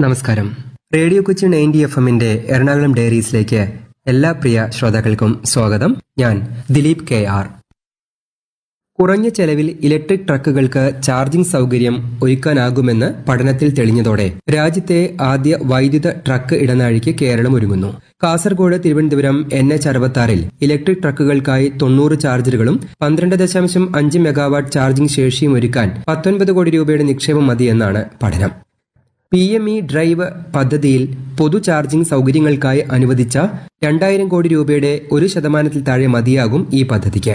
നമസ്കാരം radio Kochi ninety F എമ്മിന്റെ എറണാകുളം ഡയറീസിലേക്ക് എല്ലാ പ്രിയ ശ്രോതാക്കൾക്കും സ്വാഗതം ഞാൻ ദിലീപ് കെ ആർ കുറഞ്ഞ ചെലവിൽ ഇലക്ട്രിക് ട്രക്കുകൾക്ക് ചാർജിംഗ് സൗകര്യം ഒരുക്കാനാകുമെന്ന് പഠനത്തിൽ തെളിഞ്ഞതോടെ രാജ്യത്തെ ആദ്യ വൈദ്യുത ട്രക്ക് ഇടനാഴിക്ക് കേരളം ഒരുങ്ങുന്നു കാസർഗോഡ് തിരുവനന്തപുരം എൻ എച്ച് അറുപത്തി ഇലക്ട്രിക് ട്രക്കുകൾക്കായി തൊണ്ണൂറ് ചാർജറുകളും പന്ത്രണ്ട് ദശാംശം അഞ്ച് മെഗാവാട്ട് ചാർജിംഗ് ശേഷിയും ഒരുക്കാൻ പത്തൊൻപത് കോടി രൂപയുടെ നിക്ഷേപം മതിയെന്നാണ് പഠനം പി എം ഇ ഡ്രൈവ് പദ്ധതിയിൽ പൊതു ചാർജിംഗ് സൗകര്യങ്ങൾക്കായി അനുവദിച്ച രണ്ടായിരം കോടി രൂപയുടെ ഒരു ശതമാനത്തിൽ താഴെ മതിയാകും ഈ പദ്ധതിക്ക്